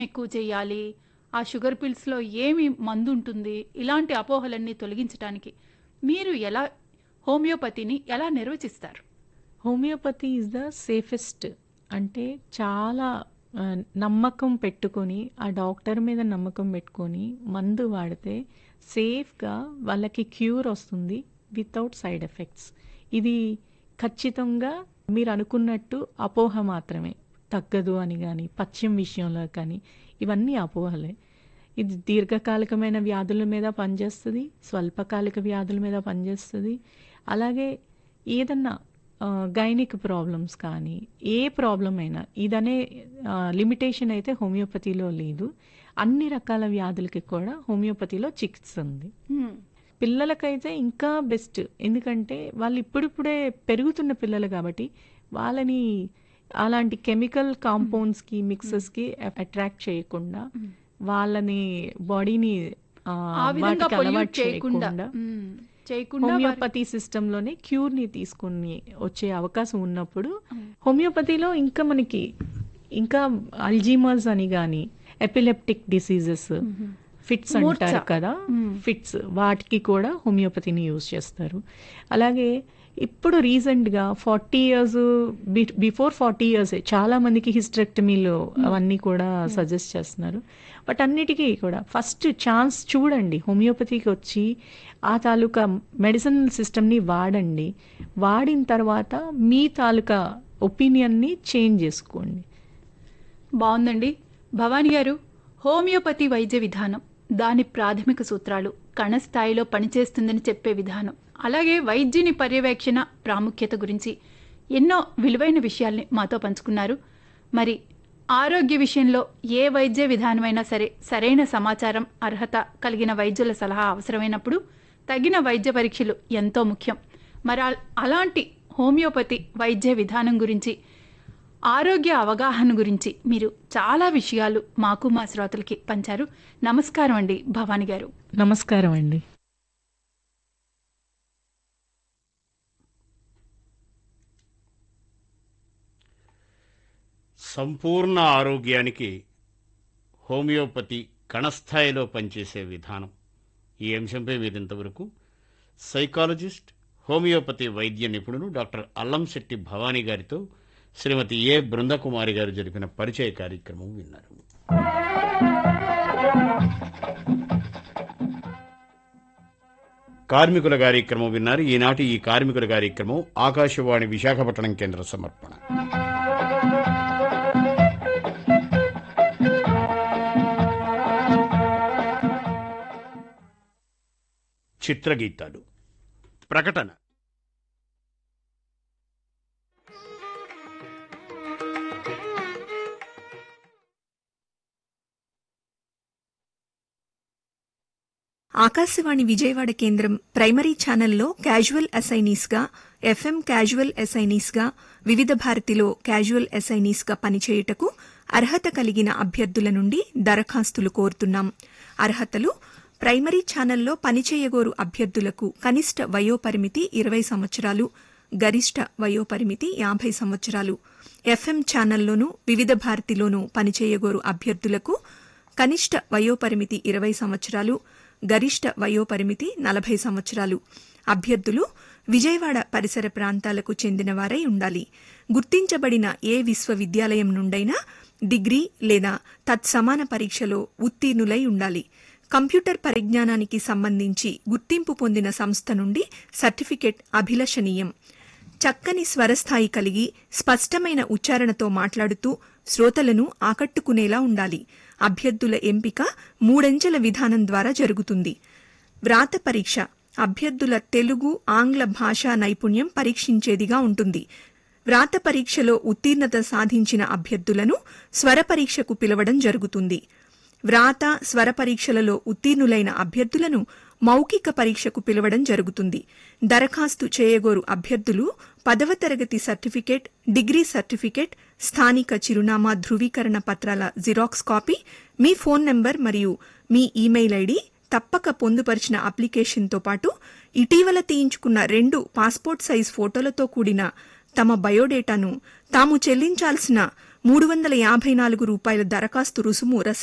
ఎక్కువ చేయాలి ఆ షుగర్ పిల్స్లో ఏమి మందు ఉంటుంది ఇలాంటి అపోహలన్నీ తొలగించడానికి మీరు ఎలా హోమియోపతిని ఎలా నిర్వచిస్తారు హోమియోపతి ఈజ్ ద సేఫెస్ట్ అంటే చాలా ఆ, నమ్మకం పెట్టుకొని ఆ డాక్టర్ మీద నమ్మకం పెట్టుకొని మందు వాడితే సేఫ్గా వాళ్ళకి క్యూర్ వస్తుంది వితౌట్ సైడ్ ఎఫెక్ట్స్ ఇది ఖచ్చితంగా మీరు అనుకున్నట్టు అపోహ మాత్రమే తగ్గదు అని కానీ పథ్యం విషయంలో కానీ ఇవన్నీ అపోహలే ఇది దీర్ఘకాలికమైన వ్యాధుల మీద పనిచేస్తుంది స్వల్పకాలిక వ్యాధుల మీద పనిచేస్తుంది అలాగే ఏదన్నా గైనిక్ ప్రాబ్లమ్స్ కానీ ఏ ప్రాబ్లం అయినా ఇదనే లిమిటేషన్ అయితే హోమియోపతిలో లేదు అన్ని రకాల వ్యాధులకి కూడా హోమియోపతిలో చికిత్స ఉంది హ్మ్. పిల్లలకైతే ఇంకా బెస్ట్ ఎందుకంటే వాళ్ళు ఇప్పుడిప్పుడే పెరుగుతున్న పిల్లలు కాబట్టి వాళ్ళని అలాంటి కెమికల్ కాంపౌండ్స్కి మిక్సెస్కి అట్రాక్ట్ చేయకుండా వాళ్ళని బాడీని ఆ విధంగా పొల్యూట్ చేయకుండా హ్మ్. చేయకుండా వారి- హోమియోపతి సిస్టంలోనే క్యూర్ని తీసుకుని వచ్చే అవకాశం ఉన్నప్పుడు హోమియోపతిలో ఇంకా మనకి ఇంకా అల్జీమర్స్ అని కానీ ఎపిలెప్టిక్ డిసీజెస్ ఫిట్స్ మూర్ఛ. అంటారు కదా ఫిట్స్ వాటికి కూడా హోమియోపతిని యూజ్ చేస్తారు అలాగే ఇప్పుడు రీసెంట్గా forty years before forty years చాలా మందికి హిస్టరెక్టమీలో అవన్నీ కూడా సజెస్ట్ చేస్తున్నారు బట్ అన్నిటికీ కూడా ఫస్ట్ ఛాన్స్ చూడండి హోమియోపతికి వచ్చి ఆ తాలూకా మెడిసిన్ సిస్టమ్ని వాడండి వాడిన తర్వాత మీ తాలూకా ఒపీనియన్ని చేంజ్ చేసుకోండి బాగుందండి భవానీ గారు హోమియోపతి వైద్య విధానం దాని ప్రాథమిక సూత్రాలు కణస్థాయిలో పనిచేస్తుందని చెప్పే విధానం అలాగే వైద్యుని పర్యవేక్షణ ప్రాముఖ్యత గురించి ఎన్నో విలువైన విషయాల్ని మాతో పంచుకున్నారు మరి ఆరోగ్య విషయంలో ఏ వైద్య విధానమైనా సరే సరైన సమాచారం అర్హత కలిగిన వైద్యుల సలహా అవసరమైనప్పుడు తగిన వైద్య పరీక్షలు ఎంతో ముఖ్యం మరి అల్- అలాంటి హోమియోపతి వైద్య విధానం గురించి ఆరోగ్య అవగాహన గురించి మీరు చాలా విషయాలు మాకు మా శ్రోతలకి పంచారు నమస్కారం అండి భవానీ గారు నమస్కారం అండి సంపూర్ణ ఆరోగ్యానికి హోమియోపతి కణస్థాయిలో పనిచేసే విధానం ఈ అంశంపై వీరింతవరకు సైకాలజిస్ట్ హోమియోపతి వైద్య నిపుణులు డాక్టర్ అల్లంశెట్టి భవానీ గారితో శ్రీమతి ఏ బృందకుమారి గారు జరిపిన పరిచయ కార్యక్రమం విన్నారు కార్మికుల కార్యక్రమం విన్నారు ఈనాటి ఈ కార్మికుల కార్యక్రమం ఆకాశవాణి విశాఖపట్నం కేంద్ర సమర్పణ చిత్రగీతాలు ప్రకటన ఆకాశవాణి విజయవాడ కేంద్రం ప్రైమరీ ఛానల్లో క్యాజువల్ అసైనీస్గా ఎఫ్ఎం క్యాజువల్ అసైనీస్గా వివిధ భారతిలో క్యాజువల్ అసైనీస్గా పనిచేయుటకు అర్హత కలిగిన అభ్యర్థుల నుండి దరఖాస్తులు కోరుతున్నాం అర్హతలు ప్రైమరీ ఛానల్లో పనిచేయగోరు అభ్యర్థులకు కనిష్ట వయోపరిమితి ఇరవై సంవత్సరాలు గరిష్ట వయోపరిమితి యాభై సంవత్సరాలు ఎఫ్ఎం ఛానల్లోనూ వివిధ భారతిలోనూ పనిచేయగోరు అభ్యర్థులకు కనిష్ట వయోపరిమితి ఇరవై సంవత్సరాలు గరిష్ట వయోపరిమితి నలభై సంవత్సరాలు అభ్యర్థులు విజయవాడ పరిసర ప్రాంతాలకు చెందినవారై ఉండాలి గుర్తించబడిన ఏ విశ్వవిద్యాలయం నుండైనా డిగ్రీ లేదా తత్సమాన పరీక్షలో ఉత్తీర్ణులై ఉండాలి కంప్యూటర్ పరిజ్ఞానానికి సంబంధించి గుర్తింపు పొందిన సంస్థ నుండి సర్టిఫికెట్ అభిలషణీయం చక్కని స్వరస్థాయి కలిగి స్పష్టమైన ఉచ్చారణతో మాట్లాడుతూ శ్రోతలను ఆకట్టుకునేలా ఉండాలి అభ్యర్థుల ఎంపిక మూడంచెల విధానం ద్వారా జరుగుతుంది వ్రాత పరీక్ష అభ్యర్థుల తెలుగు ఆంగ్ల భాషా నైపుణ్యం పరీక్షించేదిగా ఉంటుంది వ్రాత పరీక్షలో ఉత్తీర్ణత సాధించిన అభ్యర్థులను స్వర పరీక్షకు పిలవడం జరుగుతుంది వ్రాత స్వర పరీక్షలలో ఉత్తీర్ణులైన అభ్యర్థులను మౌఖిక పరీక్షకు పిలవడం జరుగుతుంది దరఖాస్తు చేయగోరు అభ్యర్థులు పదవ తరగతి సర్టిఫికేట్ డిగ్రీ సర్టిఫికేట్ స్థానిక చిరునామా ధృవీకరణ పత్రాల జిరాక్స్ కాపీ మీ ఫోన్ నంబర్ మరియు మీ ఈమెయిల్ ఐడి తప్పక పొందుపరిచిన అప్లికేషన్తో పాటు ఇటీవల తీయించుకున్న రెండు పాస్పోర్ట్ సైజ్ ఫోటోలతో కూడిన తమ బయోడేటాను తాము చెల్లించాల్సిన మూడు వందల యాభై నాలుగు రూపాయల దరఖాస్తు రుసుము రసీదు